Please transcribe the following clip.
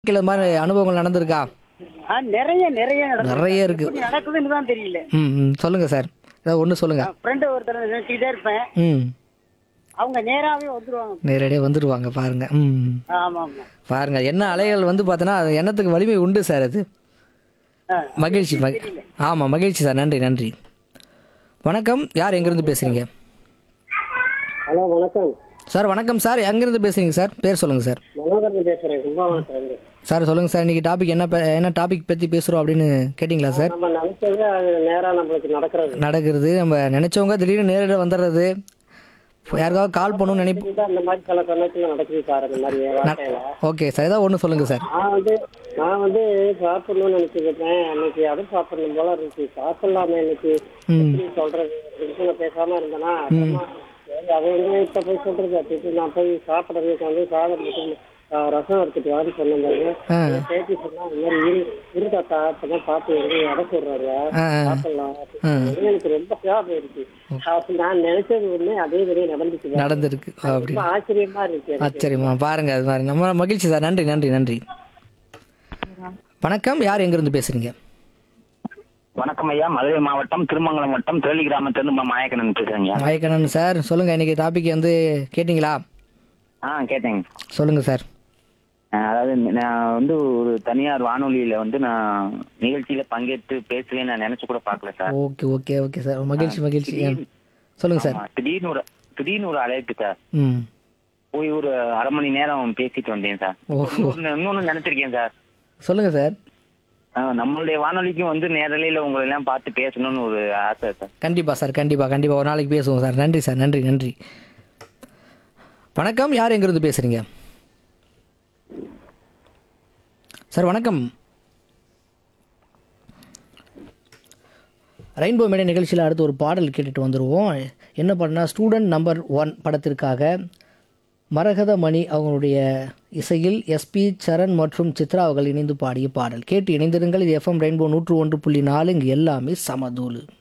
வாழ்க்கையில மாதிரி அனுபவங்கள் நடந்திருக்கா ஆ, நிறைய நிறைய நடக்குது. நிறைய இருக்கு. எப்படி நடக்குதுன்னு தான் தெரியல ம் ம் சொல்லுங்க சார் ஏதாவது ஒன்று சொல்லுங்க ஃப்ரெண்டு ஒருத்தர் நினைச்சுக்கிட்டே இருப்பேன் ம் அவங்க நேராவே வந்துருவாங்க நேரடியாக வந்துடுவாங்க பாருங்க ம் ஆமா ஆமா பாருங்க என்ன அலைகள் வந்து பார்த்தோன்னா அது எண்ணத்துக்கு வலிமை உண்டு சார் அது ஆ, மகிழ்ச்சி மகி ஆமாம் மகிழ்ச்சி சார் நன்றி நன்றி வணக்கம் யார் எங்கேருந்து பேசுகிறீங்க ஹலோ வணக்கம் சார் வணக்கம் சார் எங்கேருந்து பேசுகிறீங்க சார் பேர் சொல்லுங்கள் சார் மனோகரன் பேசுறேன் கும்பகோணத்துல சார் சொல்லுங்கள் சார் இன்றைக்கி டாபிக் என்ன பே- என்ன டாபிக் பற்றி பேசுகிறோம் அப்படின்னு கேட்டிங்களா சார் நம்ம நினைச்சது அது நேரா நம்மளுக்கு நடக்கிறது நடக்கிறது நம்ம நினச்சவங்க திடீர்னு நேரில் வந்துடுறது யாருக்காவது கால் பண்ணணும்னு நினைப்பு இதுதான் இந்த மாதிரி சில சமயத்துல நடக்குது சார் இந்த மாதிரி என் வாழ்க்கையில ஓகே சார் ஏதாவது ஒன்று சொல்லுங்கள் சார் நான் வந்து நான் வந்து சாப்பிடணும்னு நினைச்சுக்கிட்டேன் அன்னைக்கு அதுவும் சாப்பிடணும் போல இருந்துச்சு சாப்பிடலாமே இன்னைக்கு எப்படி சொல்றது அப்படின்னு பேசாம இருந்தேன்னா அப்புறமா சரி, அது வந்து இப்ப போய் சொல்றது அப்படின்ட்டு நான் போய் சாப்பிடறதுக்கு வந்து சாதம் மட்டும் ஆ, ரசம் எடுத்துட்டு வான்னு சொன்னேன் ஆ பேட்டி சொன்னா இந்த மாதிரி இரு இரு தாத்தா அப்பதான் பார்த்து வந்து அடை சொல்றாரு ஆ ஆ. சாப்பிடலாம் அப்படின்னு எனக்கு ரொம்ப ஞாபகம் இருக்கு அப்ப நான் நினைச்சது ஒண்ணு அதே மாதிரியே நடந்துச்சு நடந்திருக்கு அப்படி ரொம்ப ஆச்சரியமா இருக்கு எனக்கு. ஆச்சரியமா பாருங்க அது மாதிரி நம்ம மகிழ்ச்சி சார் நன்றி நன்றி நன்றி வணக்கம் யார் எங்கேருந்து பேசுறீங்க வணக்கம் ஐயா மதுரை மாவட்டம் திருமங்கலம் வட்டம் தேலி கிராமத்திலிருந்து மா- மாயக்கண்ணன் பேசுறேங்க மயக்கணன் சார் சொல்லுங்க இன்னைக்கு டாபிக் வந்து கேட்டிங்களா ஆ கேட்டேங்க சொல்லுங்க சார் அஹ் அதாவது நான் வந்து ஒரு தனியார் வானொலியில வந்து நான் நிகழ்ச்சியில பங்கேற்று பேசுவேன் நான் நினைச்சு கூட பார்க்கல sir okay okay okay sir மகிழ்ச்சி மகிழ்ச்சி ஆ. சொல்லுங்க சார் ஆமா, திடீர்னு ஒரு திடீர்னு ஒரு அழைப்பு சார் ம் போய் ஒரு அரை மணி நேரம் பேசிட்டு வந்தேன் சார் ஓஹோ இன்னொன்னு இன்னொன்னு நினைச்சிருக்கேன் சார் சொல்லுங்க சார் அஹ் நம்மளுடைய வானொலிக்கும் வந்து நேரலையில உங்களை எல்லாம் பார்த்து பேசணும்னு ஒரு ஆசை சார் கண்டிப்பா சார் கண்டிப்பா கண்டிப்பா ஒரு நாளைக்கு பேசுவோம் சார் நன்றி சார் நன்றி நன்றி வணக்கம் யார் எங்கிருந்து பேசுறீங்க சார் வணக்கம் ரெயின்போ மேடை நிகழ்ச்சியில் அடுத்து ஒரு பாடல் கேட்டுட்டு வந்துடுவோம் என்ன பண்ணால் ஸ்டூடெண்ட் நம்பர் ஒன் படத்திற்காக மரகத மணி அவங்களுடைய இசையில் எஸ்பி சரண் மற்றும் சித்ரா அவர்கள் இணைந்து பாடிய பாடல் கேட்டு இணைந்திருங்கள் இது எஃப்எம் ரெயின்போ நூற்று ஒன்று புள்ளி நாலு இங்கு எல்லாமே சமதூளு